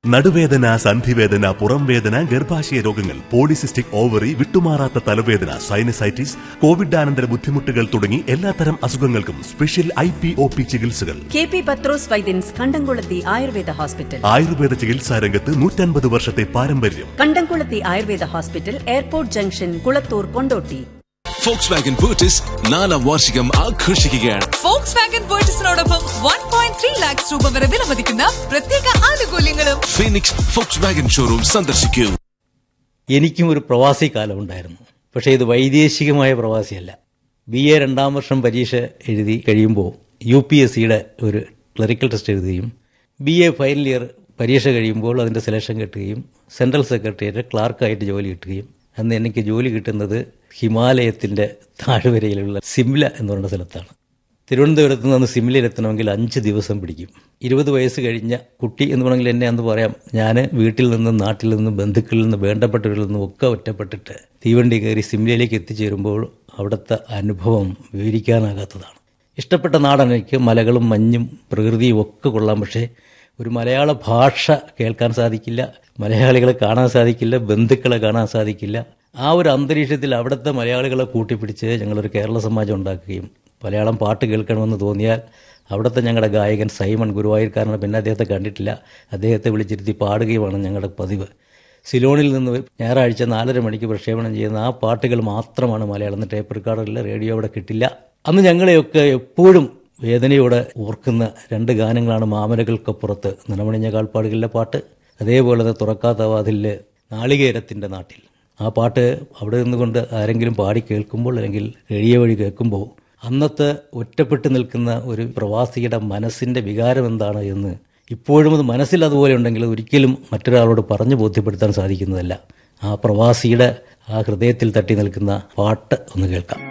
നടുവേദന സന്ധിവേദന പുറംവേദന ഗർഭാശയ രോഗങ്ങൾ പോളിസിസ്റ്റിക് ഓവറി വിട്ടുമാറാത്ത തലവേദന സൈനസൈറ്റിസ് കോവിഡാനന്തര ബുദ്ധിമുട്ടുകൾ തുടങ്ങി എല്ലാത്തരം അസുഖങ്ങൾക്കും special I P O P ചികിത്സകൾ K P Pathros Vaidyans Kandamkulathy Ayurveda hospital Ayurveda ചികിത്സാ രംഗത്ത് നൂറ്റൻപത് വർഷത്തെ പാരമ്പര്യം Kandamkulathy Ayurveda hospital airport junction Kulathur Kondotty Volkswagen ബൂട്ടിസ് നാലാം വാർഷികം ആഘോഷിക്കുകയാണ് ഫോക്സ് വാഗൻ വേർട്ടസിനോടൊപ്പം വൺ പോയിന്റ് ത്രീ ലാക്സ് രൂപ വരെ വിലമതിക്കുന്ന പ്രത്യേക ആനുകൂല്യങ്ങളും ഫീനിക്സ് ഫോക്സ് വാഗൻ ഷോറൂം സന്ദർശിക്കൂ എനിക്കും ഒരു പ്രവാസി കാലം ഉണ്ടായിരുന്നു പക്ഷേ ഇത് വൈദേശികമായ പ്രവാസിയല്ല ബി എ രണ്ടാം വർഷം പരീക്ഷ എഴുതി കഴിയുമ്പോൾ യു പി എസ് സിയുടെ ഒരു ക്ലറിക്കൽ ടെസ്റ്റ് എഴുതുകയും ബി എ ഫൈനൽ ഇയർ പരീക്ഷ കഴിയുമ്പോൾ അതിൻ്റെ സെലക്ഷൻ കിട്ടുകയും സെൻട്രൽ സെക്രട്ടറിയേറ്റ് ക്ലാർക്കായിട്ട് ജോലി കിട്ടുകയും അന്ന് എനിക്ക് ജോലി കിട്ടുന്നത് ഹിമാലയത്തിൻ്റെ താഴ്വരയിലുള്ള സിംല എന്ന് പറയുന്ന സ്ഥലത്താണ് തിരുവനന്തപുരത്ത് നിന്ന് സിംലയിലെത്തണമെങ്കിൽ അഞ്ച് ദിവസം പിടിക്കും ഇരുപത് വയസ്സ് കഴിഞ്ഞ കുട്ടി എന്ന് വേണമെങ്കിൽ എന്നെ അന്ന് പറയാം ഞാൻ വീട്ടിൽ നിന്നും നാട്ടിൽ നിന്നും ബന്ധുക്കളിൽ നിന്നും വേണ്ടപ്പെട്ടവരിൽ നിന്നും ഒക്കെ ഒറ്റപ്പെട്ടിട്ട് തീവണ്ടി കയറി സിംലയിലേക്ക് എത്തിച്ചേരുമ്പോൾ അവിടുത്തെ അനുഭവം വിവരിക്കാനാകാത്തതാണ് ഇഷ്ടപ്പെട്ട നാടാണ് എനിക്ക് മലകളും മഞ്ഞും പ്രകൃതിയും ഒക്കെ കൊള്ളാം പക്ഷേ ഒരു മലയാള ഭാഷ കേൾക്കാൻ സാധിക്കില്ല മലയാളികളെ കാണാൻ സാധിക്കില്ല ബന്ധുക്കളെ കാണാൻ സാധിക്കില്ല ആ ഒരു അന്തരീക്ഷത്തിൽ അവിടുത്തെ മലയാളികളെ കൂട്ടിപ്പിടിച്ച് ഞങ്ങളൊരു കേരള സമാജം ഉണ്ടാക്കുകയും മലയാളം പാട്ട് കേൾക്കണമെന്ന് തോന്നിയാൽ അവിടുത്തെ ഞങ്ങളുടെ ഗായകൻ സൈമൺ ഗുരുവായൂർക്കാരനാണ് പിന്നെ അദ്ദേഹത്തെ കണ്ടിട്ടില്ല അദ്ദേഹത്തെ വിളിച്ചിരുത്തി പാടുകയുമാണ് ഞങ്ങളുടെ പതിവ് സിലോണിൽ നിന്ന് ഞായറാഴ്ച നാലര മണിക്ക് പ്രക്ഷേപണം ചെയ്യുന്ന ആ പാട്ടുകൾ മാത്രമാണ് മലയാളം ടേപ്പ് റെക്കോർഡറില്ല റേഡിയോ അവിടെ കിട്ടില്ല അന്ന് ഞങ്ങളെയൊക്കെ എപ്പോഴും വേദനയോടെ ഓർക്കുന്ന രണ്ട് ഗാനങ്ങളാണ് മാമലകൾക്കപ്പുറത്ത് നിലമണിഞ്ഞ കാൽപ്പാടുകളിലെ പാട്ട് അതേപോലെ തന്നെ തുറക്കാത്ത വാതിലില് നാളികേരത്തിൻ്റെ നാട്ടിൽ ആ പാട്ട് അവിടെ നിന്നുകൊണ്ട് ആരെങ്കിലും പാടി കേൾക്കുമ്പോൾ അല്ലെങ്കിൽ റേഡിയോ വഴി കേൾക്കുമ്പോൾ അന്നത്തെ ഒറ്റപ്പെട്ടു നിൽക്കുന്ന ഒരു പ്രവാസിയുടെ മനസ്സിൻ്റെ വികാരം എന്താണ് എന്ന് ഇപ്പോഴും അത് മനസ്സിൽ അതുപോലെ ഉണ്ടെങ്കിൽ ഒരിക്കലും മറ്റൊരാളോട് പറഞ്ഞു ബോധ്യപ്പെടുത്താൻ സാധിക്കുന്നതല്ല ആ പ്രവാസിയുടെ ആ ഹൃദയത്തിൽ തട്ടി നിൽക്കുന്ന പാട്ട് ഒന്ന് കേൾക്കാം